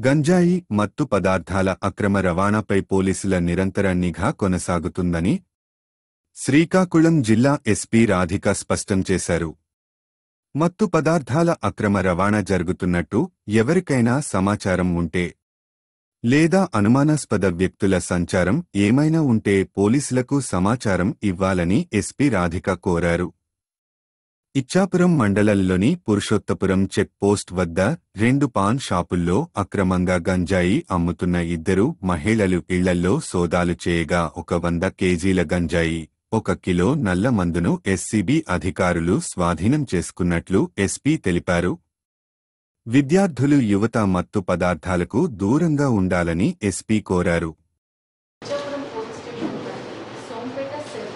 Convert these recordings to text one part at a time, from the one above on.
గంజాయి మత్తు పదార్థాల అక్రమ రవాణాపై పోలీసుల నిరంతర నిఘా కొనసాగుతుందని శ్రీకాకుళం జిల్లా ఎస్పీ రాధిక స్పష్టం చేశారు మత్తు పదార్థాల అక్రమ రవాణా జరుగుతున్నట్టు ఎవరికైనా సమాచారం ఉంటే లేదా అనుమానాస్పద వ్యక్తుల సంచారం ఏమైనా ఉంటే పోలీసులకు సమాచారం ఇవ్వాలని ఎస్పీ రాధిక కోరారు ఇచ్చాపురం మండలంలోని పురుషోత్తపురం చెక్ పోస్ట్ వద్ద రెండు పాన్ షాపుల్లో అక్రమంగా గంజాయి అమ్ముతున్న ఇద్దరు మహిళలు ఇళ్లల్లో సోదాలు చేయగా ఒక వంద కేజీల గంజాయి ఒక కిలో నల్ల మందును ఎస్సీబీ అధికారులు స్వాధీనం చేసుకున్నట్లు ఎస్పీ తెలిపారు విద్యార్థులు యువత మత్తు పదార్థాలకు దూరంగా ఉండాలని ఎస్పీ కోరారు ఇచ్చాపురం పోలీస్ స్టేషన్ కానీ సోంపేట సెల్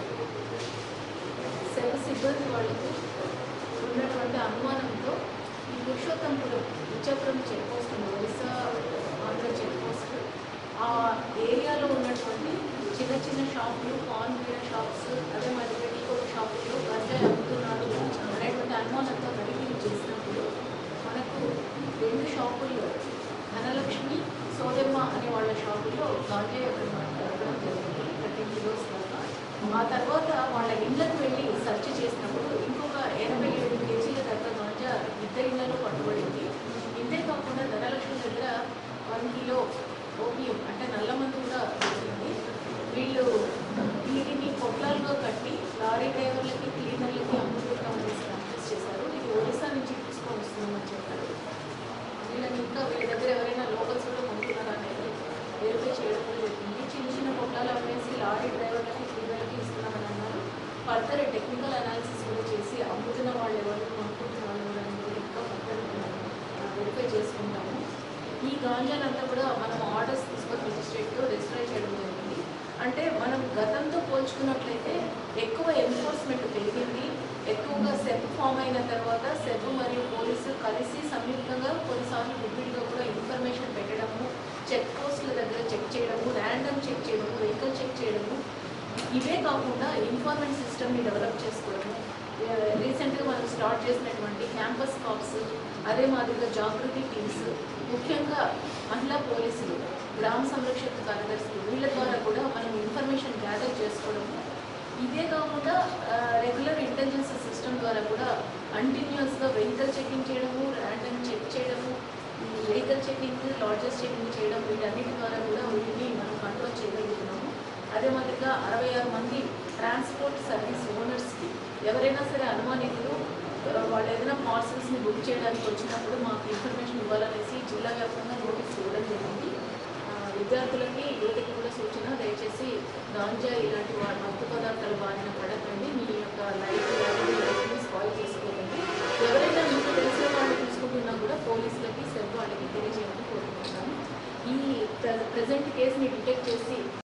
సెల్ సిబ్బంది వాళ్ళకు ఉన్నటువంటి అనుమానంతో ఈ పురుషోత్తంపురం ఇచ్చాపురం చెక్ పోస్ట్ ఉంది, ఒరిస్సా ఆంధ్ర చెక్ పోస్ట్ ఆ ఏరియాలో ఉన్నటువంటి చిన్న చిన్న షాపులు పాన్ బీడ షాప్స్ అదే మరి పెట్టుకోడు షాపుల్లో గంజాయి అమ్ముతున్నారు అనేటువంటి అనుమానంతో తనిఖీలు చేసినప్పుడు మనకు రెండు షాపుల్లో ధనలక్ష్మి సోదెమ్మ అనే వాళ్ళ షాపుల్లో గాంజాయి ఒకటి మనకు దొరకడం జరిగింది థర్టీ కిలోస్ దాకా ఆ తర్వాత వాళ్ళ ఇళ్ళకు వెళ్ళి సెర్చ్ చేసినప్పుడు ఇంకొక ఎనభై ఏడు కేజీల దాకా గాంజా ఇద్దరి ఇళ్లలో పట్టుబడింది ఇంతే కాకుండా ధనలక్ష్మి దగ్గర వన్ కిలో ఓపియం అంటే నల్ల మందు కూడా దొరికింది వీళ్ళు వీటిని పొట్లాలుగా కట్టి లారీ డ్రైవర్లకి క్లీనర్లకి అమ్ముతున్నామని కన్ఫ్యూజ్ చేశారు ఇది ఒరిస్సా నుంచి తీసుకొని వస్తున్నామని చెప్పారు వీళ్ళని ఇంకా వీళ్ళ దగ్గర ఎవరైనా లోకల్స్ కూడా కొంటున్నారా అనేది వెరిఫై చేయడం కూడా జరిగింది చిన్న చిన్న పొట్లాలు అమ్మేసి లారీ డ్రైవర్లకి క్లీనర్లకి ఇస్తున్నామని అన్నారు ఫర్దర్ టెక్నికల్ అనాలిసిస్ కూడా చేసి అమ్ముతున్న వాళ్ళు ఎవరు కొనుక్కుంటున్న వాళ్ళు ఎవరు అనేది కూడా ఇంకా ఫర్దర్ వెరిఫై చేసుకుంటాము ఈ గాంజానంతా కూడా మనం ఆర్డర్స్ తీసుకొని రిజిస్ట్రేట్తో రిజిస్టర్ చేయడం జరిగింది అంటే మనం గతంతో పోల్చుకున్నట్లయితే ఎక్కువ ఎన్ఫోర్స్మెంట్ పెరిగింది ఎక్కువగా సెబ్ ఫామ్ అయిన తర్వాత సెబ్ మరియు పోలీసు కలిసి సంయుక్తంగా కొన్నిసార్లు విడివిడిగా కూడా ఇన్ఫర్మేషన్ పెట్టడము చెక్ పోస్టుల దగ్గర చెక్ చేయడము ర్యాండమ్ చెక్ చేయడము వెహికల్ చెక్ చేయడము ఇవే కాకుండా ఇన్ఫార్మెంట్ సిస్టమ్ని డెవలప్ చేసుకోవడము రీసెంట్గా మనం స్టార్ట్ చేసినటువంటి క్యాంపస్ కాప్స్ అదే మాదిరిగా జాగృతి టీమ్స్ ముఖ్యంగా మహిళా పోలీసులు గ్రామ సంరక్షక కార్యదర్శులు వీళ్ళ ద్వారా కూడా మనం ఇన్ఫర్మేషన్ గ్యాదర్ చేసుకోవడము ఇదే కాకుండా రెగ్యులర్ ఇంటెలిజెన్స్ సిస్టమ్ ద్వారా కూడా కంటిన్యూస్గా వెహికల్ చెకింగ్ చేయడము ర్యాండమ్ చెక్ చేయడము వెహికల్ చెకింగ్ లాడ్జెస్ చెకింగ్ చేయడం వీటన్నిటి ద్వారా కూడా వీటిని మనం కంట్రోల్ చేయగలుగుతున్నాము అదే మాదిరిగా అరవై ఆరు మంది ట్రాన్స్పోర్ట్ సర్వీస్ ఓనర్స్కి ఎవరైనా సరే అనుమానితులు ఆ, వాళ్ళు ఏదైనా పార్సల్స్ని బుక్ చేయడానికి వచ్చినప్పుడు మాకు ఇన్ఫర్మేషన్ ఇవ్వాలనేసి జిల్లా వ్యాప్తంగా నోటీస్ ఇవ్వడం జరిగింది ఆ, విద్యార్థులకి యువతకి కూడా సూచన దయచేసి గాంజా ఇలాంటి వారి మత్తు పదార్థాలు బారిన పడకండి మీ యొక్క లైఫ్ లైఫ్ని స్పాయిల్ చేసుకోకండి ఎవరైనా మీకు తెలిసిన వాళ్ళు తీసుకుంటున్నా కూడా పోలీసులకి సెల్ వాళ్ళకి తెలియజేయమని కోరుకుంటున్నాను ఈ ప్రెజెంట్ కేసుని డిటెక్ట్ చేసి